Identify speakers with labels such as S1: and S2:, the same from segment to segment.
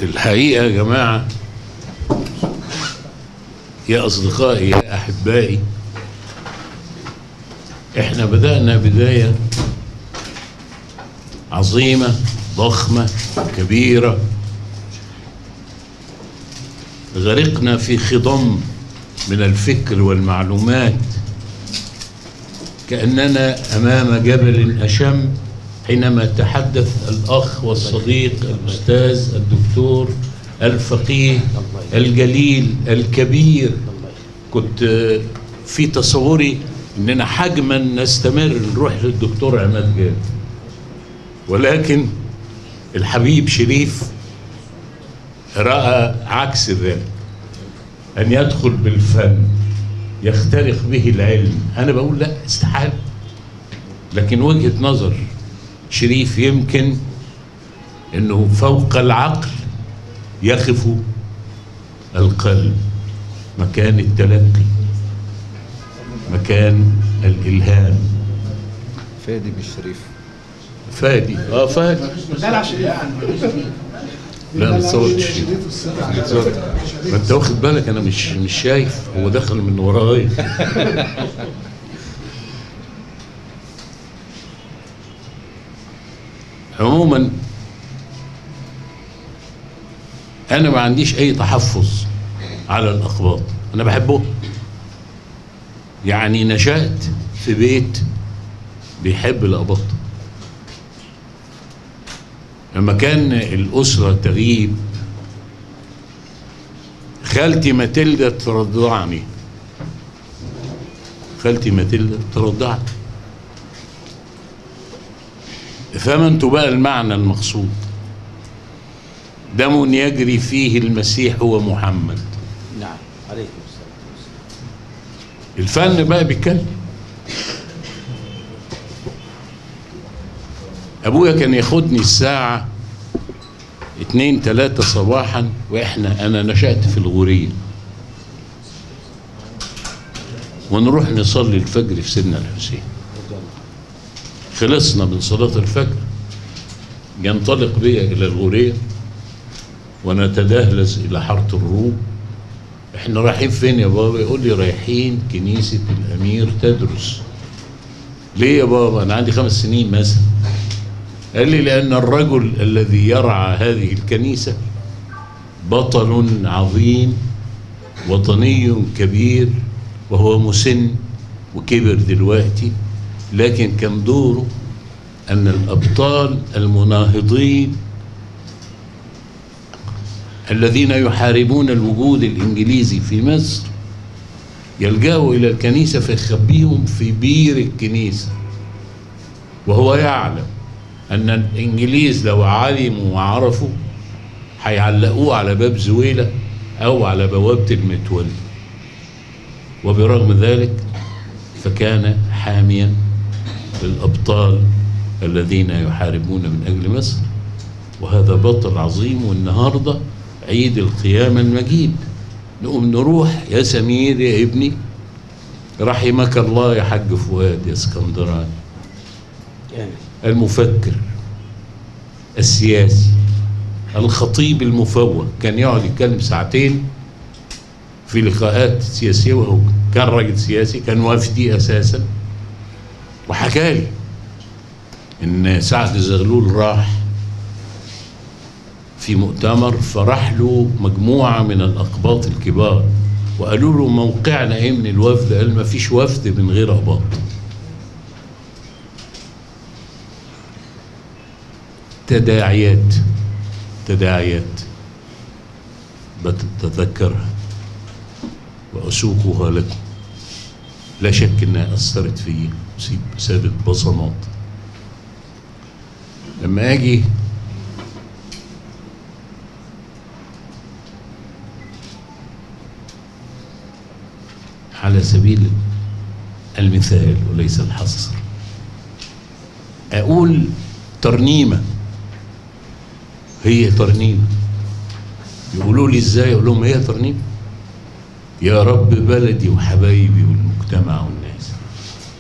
S1: الحقيقة يا جماعة يا أصدقائي يا أحبائي إحنا بدأنا بداية عظيمة ضخمة كبيرة غرقنا في خضم من الفكر والمعلومات كأننا أمام جبل أشم حينما تحدث الأخ والصديق الأستاذ الدكتور الفقيه الجليل الكبير كنت في تصوري اننا حجما نستمر نروح للدكتور عماد جابر ولكن الحبيب شريف راى عكس ذلك ان يدخل بالفن يخترق به العلم انا بقول لا استحاله لكن وجهه نظر شريف يمكن انه فوق العقل يقف القلب مكان التلقي مكان الالهام
S2: فادي بالشريف
S1: فادي اه فادي
S3: دلع شريف
S1: لا ما تصورتش ما انت واخد بالك انا مش مش شايف هو دخل من ورايا عموما انا ما عنديش اي تحفظ على الاقباط انا بحبهم يعني نشأت في بيت بيحب الأقباط لما كان الأسرة تغيب خالتي ماتيلدا ترضعني خالتي ماتيلدا ترضعني فهمتوا بقى المعنى المقصود دم يجري فيه المسيح هو محمد
S4: نعم عليكم السلام
S1: الفن بقى بيتكلم ابويا كان ياخدني الساعة اتنين تلاتة صباحا واحنا انا نشأت في الغورية ونروح نصلي الفجر في سيدنا الحسين خلصنا من صلاة الفجر ينطلق بي إلى الغورية ونتدهلز إلى حارة الروم احنا رايحين فين يا بابا يقول لي رايحين كنيسة الأمير تدرس ليه يا بابا أنا عندي خمس سنين مثلا قال لي لأن الرجل الذي يرعى هذه الكنيسة بطل عظيم وطني كبير وهو مسن وكبر دلوقتي لكن كان دوره أن الأبطال المناهضين الذين يحاربون الوجود الإنجليزي في مصر يلجأوا إلى الكنيسة فيخبيهم في بير الكنيسة وهو يعلم أن الإنجليز لو علموا وعرفوا هيعلقوه على باب زويلة أو على بوابة المتولي وبرغم ذلك فكان حاميا للأبطال الذين يحاربون من أجل مصر وهذا بطل عظيم والنهارده عيد القيامة المجيد نقوم نروح يا سمير يا ابني رحمك الله يا حاج فؤاد يا اسكندراني
S4: يعني
S1: المفكر السياسي الخطيب المفوه كان يقعد يتكلم ساعتين في لقاءات سياسية وهو كان راجل سياسي كان وفدي أساسا وحكى لي إن سعد زغلول راح في مؤتمر فراح له مجموعة من الأقباط الكبار وقالوا له موقعنا إيه من الوفد قال ما فيش وفد من غير أقباط تداعيات تداعيات بتتذكرها وأسوقها لكم لا شك إنها أثرت فيا سابت بصمات لما أجي على سبيل المثال وليس الحصر أقول ترنيمة هي ترنيمة يقولوا لي ازاي اقول لهم هي ترنيمة يا رب بلدي وحبايبي والمجتمع والناس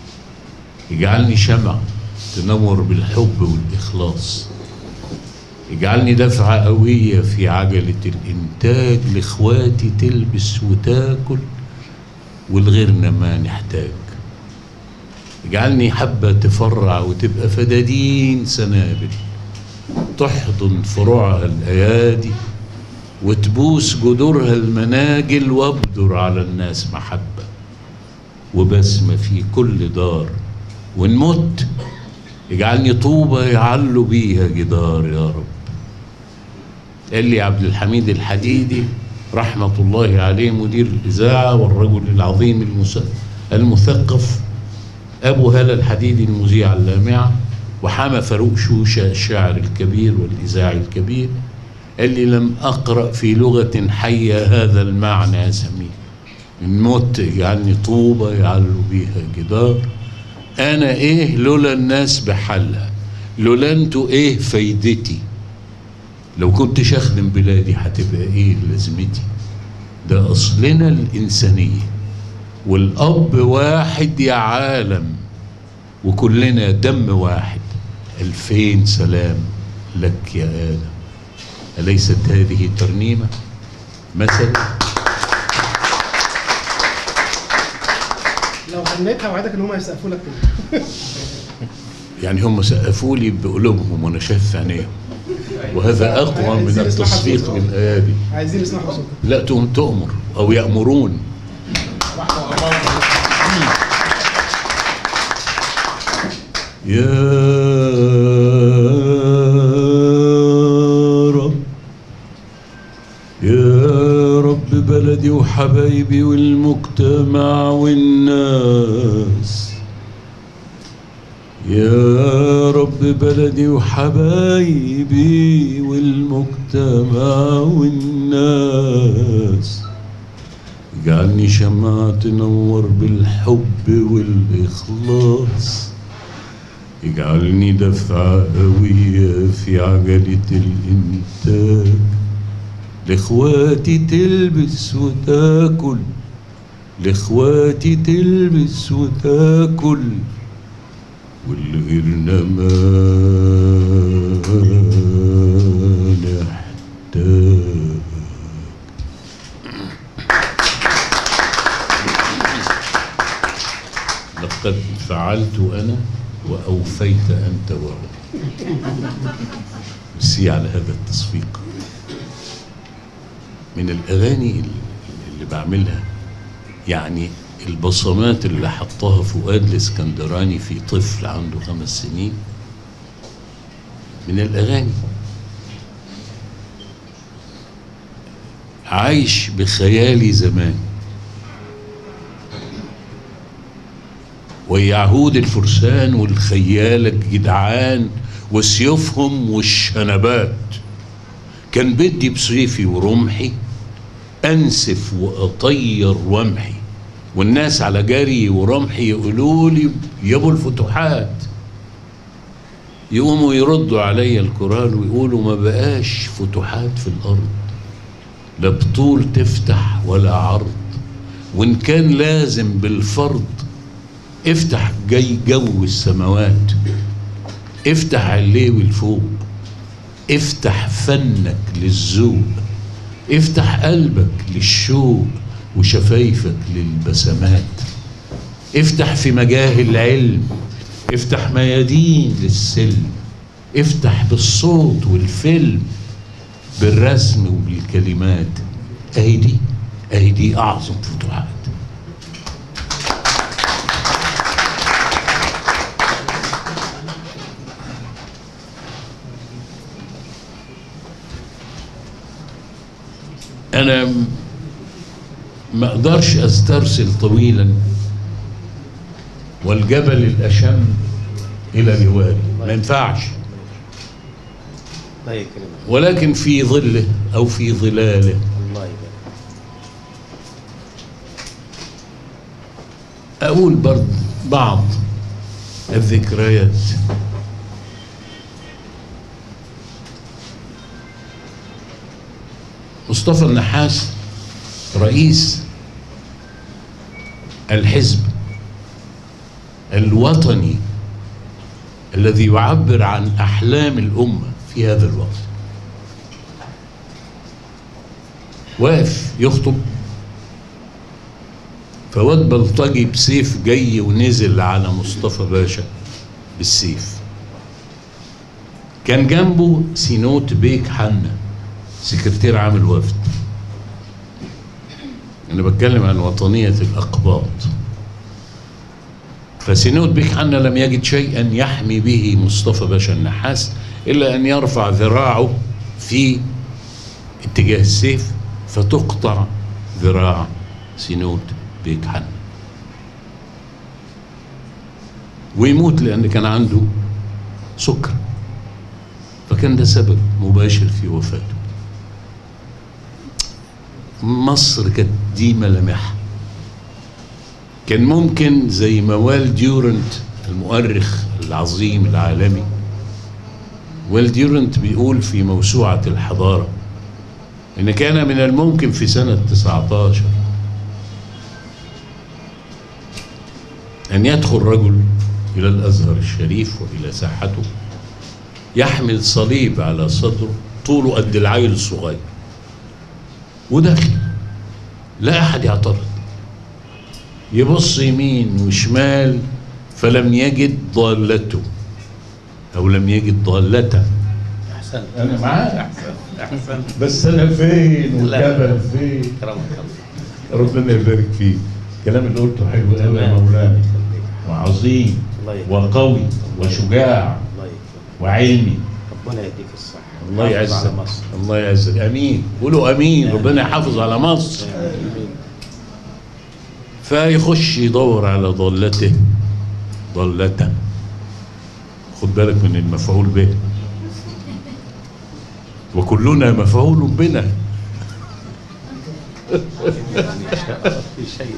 S1: اجعلني شمع تنور بالحب والإخلاص اجعلني دفعة قوية في عجلة الإنتاج لإخواتي تلبس وتاكل والغيرنا ما نحتاج اجعلني حبة تفرع وتبقى فدادين سنابل تحضن فروعها الأيادي وتبوس جذورها المناجل وابدر على الناس محبة وبسمة في كل دار وإن مت اجعلني طوبة يعلوا بيها جدار يا رب قال لي عبد الحميد الحديدي رحمة الله عليه مدير الإذاعة والرجل العظيم المس- المثقف أبو هلا الحديدي المذيع اللامعة وحمى فاروق شوشة الشاعر الكبير والإذاعي الكبير قال لي لم أقرأ في لغة حية هذا المعنى يا سمير إن مت يجعلني طوبة يعلوا بيها جدار أنا إيه لولا الناس بحالها لولا انتوا إيه فايدتي لو كنتش أخدم بلادي هتبقى إيه لازمتي ده أصلنا الإنسانية والأب واحد يا عالم وكلنا دم واحد ألفين سلام لك يا آدم أليست هذه ترنيمة مثل
S3: لو غنيتها وعدك ان هم هيسقفوا لك كده
S1: يعني هم سقفوا لي بقلوبهم وأنا شايف في عينيهم وهذا أقوى من
S3: عايزين نسمعها
S1: التصفيق
S3: بصوت.
S1: بالأيادي
S3: عايزين نسمعها بصوتك
S1: لا تقوم تؤمر أو يأمرون يا رب يا رب بلدي وحبايبي والمجتمع والناس يا رب بلدي وحبايبي والمجتمع والناس اجعلني شمعة تنور بالحب والإخلاص اجعلني دفعة قوية في عجلة الإنتاج لإخواتي تلبس وتاكل لإخواتي تلبس وتاكل والغيرنا ما نحتاج لقد فعلت أنا وأوفيت أنت ورب ميرسي على هذا التصفيق من الأغاني اللي بعملها يعني البصمات اللي حطها فؤاد الاسكندراني في طفل عنده خمس سنين من الأغاني عايش بخيالي زمان ويعهود الفرسان والخيالة الجدعان وسيوفهم والشنبات كان بدي بسيفي ورمحي أنسف وأطير وامحي والناس على جري ورمحي يقولوا لي يا ابو الفتوحات يقوموا يردوا عليا القرآن ويقولوا ما بقاش فتوحات في الأرض لا بطول تفتح ولا عرض وإن كان لازم بالفرض افتح جاي جو السماوات افتح عليوي الفوق افتح فنك للذوق افتح قلبك للشوق وشفايفك للبسمات افتح في مجاه العلم افتح ميادين للسلم افتح بالصوت والفيلم بالرسم وبالكلمات اهي دي اهي دي اعظم فتوحات انا م- ما اقدرش استرسل طويلا والجبل الاشم الى جواري ما ينفعش
S4: الله يكرمك
S1: ولكن في ظله او في ظلاله
S4: الله يبارك
S1: اقول برضه بعض الذكريات مصطفى النحاس رئيس الحزب الوطني الذي يعبر عن احلام الامه في هذا الوقت واقف يخطب فواد بلطجي بسيف جاي ونزل على مصطفى باشا بالسيف كان جنبه سينوت بيك حنا سكرتير عام الوفد انا بتكلم عن وطنيه الاقباط فسينوت بيك حنا لم يجد شيئا يحمي به مصطفى باشا النحاس الا ان يرفع ذراعه في اتجاه السيف فتقطع ذراع سينوت بيك حنا ويموت لان كان عنده سكر فكان ده سبب مباشر في وفاته مصر كانت دي ملامحها كان ممكن زي ما وال ديورنت المؤرخ العظيم العالمي وال ديورنت بيقول في موسوعة الحضارة إن كان من الممكن في سنة 19 أن يدخل رجل إلى الأزهر الشريف وإلى ساحته يحمل صليب على صدره طوله قد العيل الصغير وداخل لا أحد يعترض يبص يمين وشمال فلم يجد ضالته أو لم يجد ضالته
S4: احسنت
S1: أنا معاك
S4: احسنت احسنت
S1: بس أنا فين
S4: لا.
S1: والجبل فين
S4: كرمك الله
S1: ربنا يبارك فيك الكلام اللي قلته حلو قوي يا
S4: تمام.
S1: مولانا وعظيم
S4: الله يخليك.
S1: وقوي وشجاع
S4: الله يكرمك
S1: وعلمي
S4: ربنا يديك الصحة
S1: الله
S4: حافظ
S1: يعزك
S4: على مصر
S1: الله يعزك امين قولوا امين ربنا يحافظ على مصر
S4: آمين.
S1: فيخش يدور على ضالته ضالته خد بالك من المفعول به وكلنا مفعول بنا
S4: إن شاء الله في شيء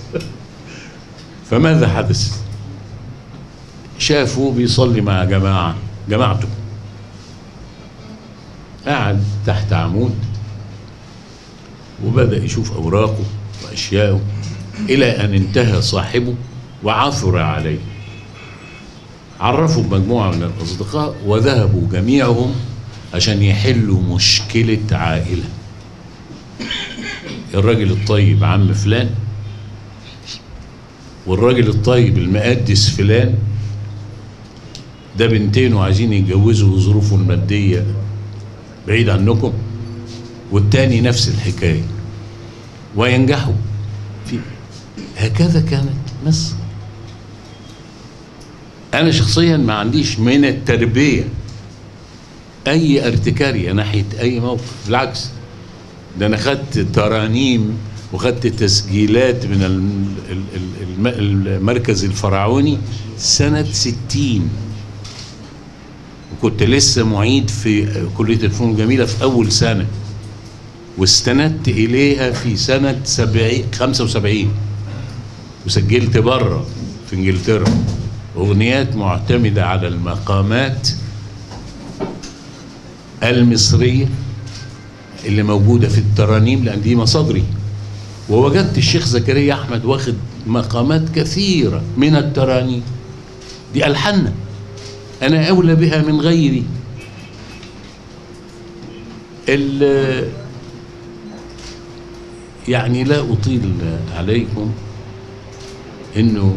S1: فماذا حدث شافوا بيصلي مع جماعة جماعته قعد تحت عمود وبدأ يشوف أوراقه وأشياءه إلى أن انتهى صاحبه وعثر عليه عرفوا بمجموعة من الأصدقاء وذهبوا جميعهم عشان يحلوا مشكلة عائلة الراجل الطيب عم فلان والراجل الطيب المقدس فلان ده بنتين وعايزين يتجوزوا وظروفه المادية بعيد عنكم والتاني نفس الحكاية وينجحوا في هكذا كانت مصر أنا شخصيا ما عنديش من التربية أي ارتكارية ناحية أي موقف بالعكس ده أنا خدت ترانيم وخدت تسجيلات من الم- ال- ال- الم- المركز الفرعوني سنة ستين وكنت لسه معيد في كلية الفنون الجميلة في أول سنة واستندت إليها في سنة سبعين خمسة وسبعين وسجلت بره في إنجلترا أغنيات معتمدة على المقامات المصرية اللي موجودة في الترانيم لأن دي مصادري ووجدت الشيخ زكريا أحمد واخد مقامات كثيرة من الترانيم دي ألحنا أنا أولى بها من غيري ال- يعني لا أطيل عليكم إنه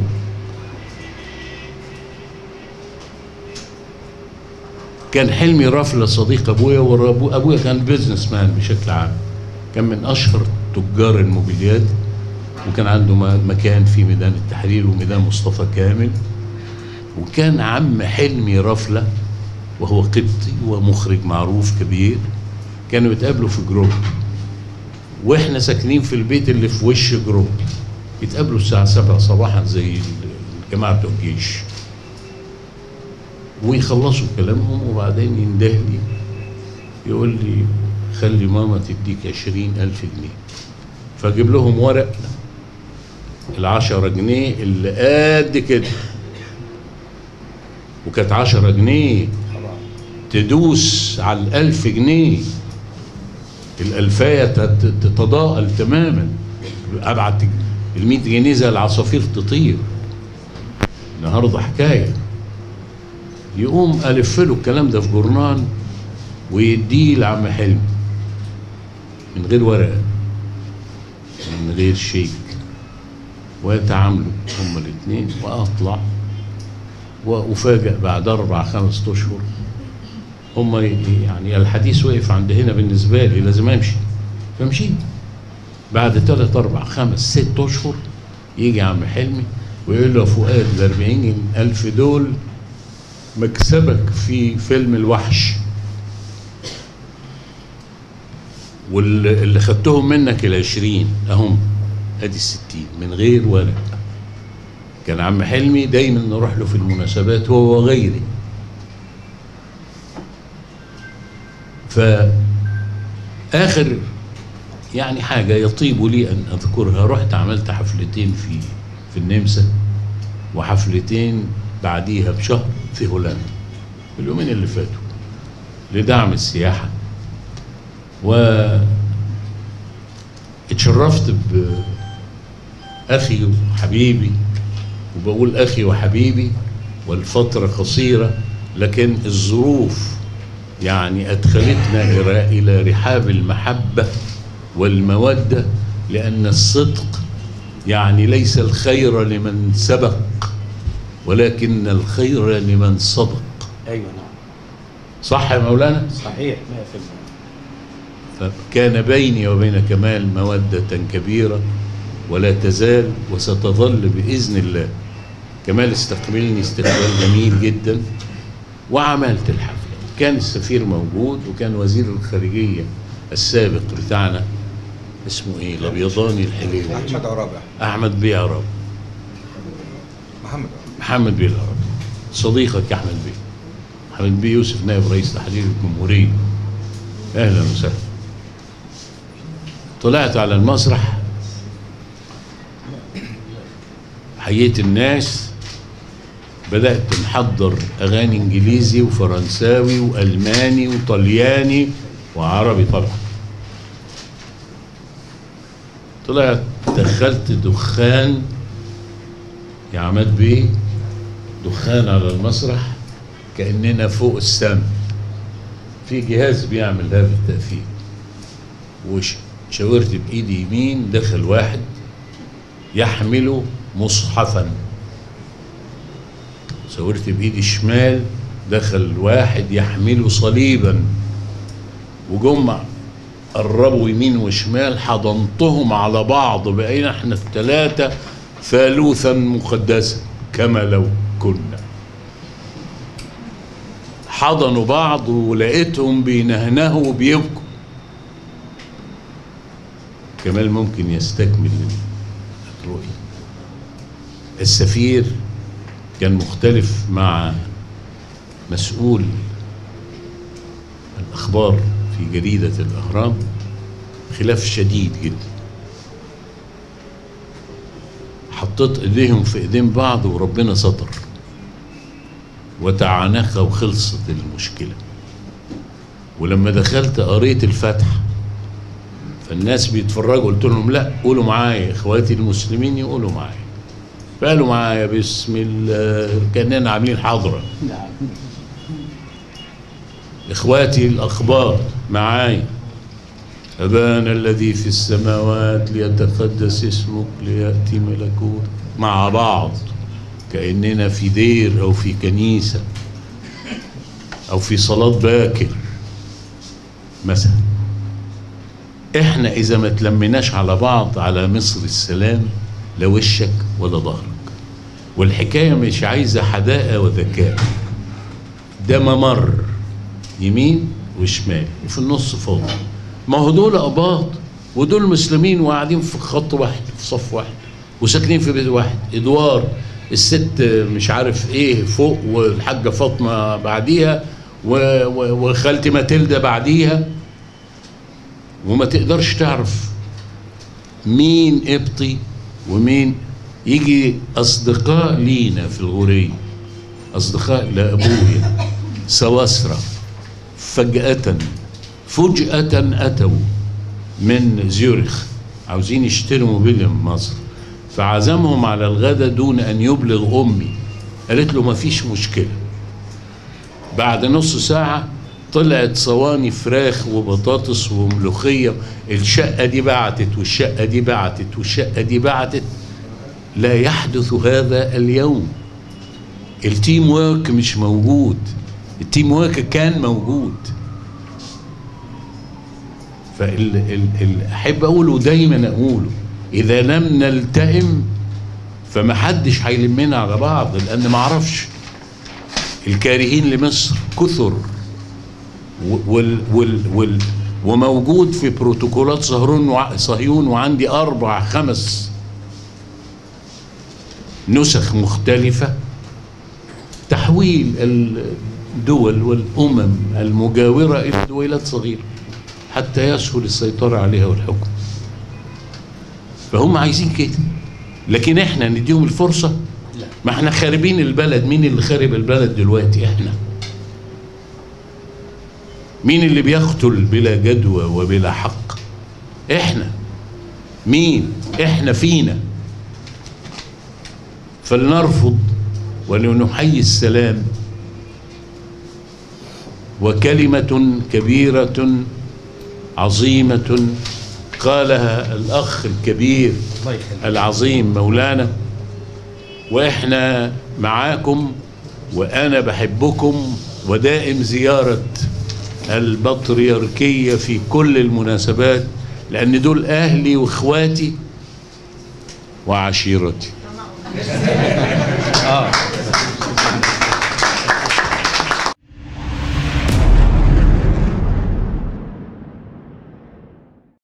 S1: كان حلمي رافلة صديق أبويا وأبويا كان بيزنس مان بشكل عام كان من أشهر تجار الموبيليات وكان عنده م- مكان في ميدان التحرير وميدان مصطفى كامل وكان عم حلمي رفلة وهو قبطي ومخرج معروف كبير كانوا يتقابلوا في جروب واحنا ساكنين في البيت اللي في وش جروب يتقابلوا الساعة 7 صباحا زي الجماعة بتوع الجيش ويخلصوا كلامهم وبعدين ينده لي يقول لي خلي ماما تديك عشرين ألف جنيه فأجيب لهم ورق العشرة جنيه اللي قد كده وكانت عشرة جنيه تدوس على الألف جنيه الألفاية تت- تتضاءل تماما أبعت المية جنيه زي العصافير تطير النهارده حكاية يقوم ألف له الكلام ده في جورنان ويديه لعم حلمي من غير ورقة من غير شيك ويتعاملوا هما الاثنين واطلع وافاجئ بعد اربع خمس اشهر هما ي- يعني الحديث وقف عند هنا بالنسبه لي لازم امشي فمشيت بعد ثلاث اربع خمس ست اشهر يجي عم حلمي ويقول له يا فؤاد ال 40 الف دول مكسبك في فيلم الوحش واللي خدتهم منك العشرين اهم ادي الستين من غير ورق كان عم حلمي دايما نروح له في المناسبات هو وغيري فآخر يعني حاجة يطيب لي أن أذكرها رحت عملت حفلتين في في النمسا وحفلتين بعديها بشهر في هولندا في اليومين اللي فاتوا لدعم السياحة و اتشرفت بأخي وحبيبي وبقول أخي وحبيبي والفترة قصيرة لكن الظروف يعني أدخلتنا إلى- إلى رحاب المحبة والمودة لأن الصدق يعني ليس الخير لمن سبق ولكن الخير لمن صدق
S4: ايوه نعم
S1: صح يا مولانا؟
S4: صحيح 100%
S1: فكان بيني وبين كمال مودة كبيرة ولا تزال وستظل بإذن الله كمال استقبلني استقبال جميل جدا وعملت الحفلة كان السفير موجود وكان وزير الخارجية السابق بتاعنا اسمه ايه الابيضاني الحليوي
S2: احمد عرابي
S1: احمد بيه عرب
S2: محمد عرابي
S1: محمد بيه العرب صديقك يا احمد بيه احمد بيه يوسف نائب رئيس تحرير الجمهوريه اهلا وسهلا طلعت على المسرح حييت الناس بدأت نحضر أغاني إنجليزي وفرنساوي وألماني وطلياني وعربي طبعا طلعت دخلت دخان يا عماد بيه دخان على المسرح كأننا فوق السما في جهاز بيعمل هذا التأثير وشاورت بإيدي يمين دخل واحد يحمل مصحفا شاورت بإيدي الشمال دخل واحد يحمل صليبا وجم قربوا يمين وشمال حضنتهم على بعض بقينا احنا الثلاثة ثالوثا مقدسا كما لو كنا حضنوا بعض ولقيتهم بينهنهوا وبيبكوا كمال ممكن يستكمل الرؤية السفير كان مختلف مع مسؤول الأخبار في جريدة الأهرام خلاف شديد جدا حطيت ايديهم في ايدين بعض وربنا ستر وتعانقوا وخلصت المشكلة ولما دخلت قريت الفتح فالناس بيتفرجوا قلت لهم لا قولوا معايا اخواتي المسلمين يقولوا معايا فقالوا معايا بسم الله كاننا عاملين حضره
S4: نعم
S1: اخواتي الاخبار معاي أبانا الذي في السماوات ليتقدس اسمك ليأتي ملكوت مع بعض كأننا في دير أو في كنيسة أو في صلاة باكر مثلا احنا إذا ما تلمناش على بعض على مصر السلام لا وشك ولا ظهرك والحكاية مش عايزة حداقة وذكاء ده ممر يمين وشمال وفي النص فاضي ما هو دول اباط ودول مسلمين وقاعدين في خط واحد في صف واحد وساكنين في بيت واحد ادوار الست مش عارف ايه فوق والحاجه فاطمه بعديها و- و- وخالتي ماتيلدا بعديها وما تقدرش تعرف مين قبطي ومين يجي اصدقاء لينا في الغوريه اصدقاء لابويا سواسره فجأة فجأة أتوا من زيورخ عاوزين يشتروا موبيليا من مصر فعزمهم على الغداء دون أن يبلغ أمي قالت له ما فيش مشكلة بعد نص ساعة طلعت صواني فراخ وبطاطس وملوخية الشقة دي بعتت والشقة دي بعتت والشقة دي بعتت لا يحدث هذا اليوم التيم وورك مش موجود التيم وورك كان موجود فال ال ال احب اقوله دايما اقوله اذا لم نلتئم فما حدش هيلمنا على بعض لان ما اعرفش الكارهين لمصر كثر و- وال وال وال وموجود في بروتوكولات صهرون وع- صهيون وعندي اربع خمس نسخ مختلفه تحويل الدول والامم المجاوره الى دويلات صغيره حتى يسهل السيطره عليها والحكم فهم عايزين كده لكن احنا نديهم الفرصه ما احنا خاربين البلد مين اللي خارب البلد دلوقتي احنا مين اللي بيقتل بلا جدوى وبلا حق احنا مين احنا فينا فلنرفض ولنحيي السلام وكلمة كبيرة عظيمة قالها الأخ الكبير
S4: الله يخليك
S1: العظيم مولانا واحنا معاكم وانا بحبكم ودائم زيارة البطريركية في كل المناسبات لان دول اهلي واخواتي وعشيرتي
S4: اه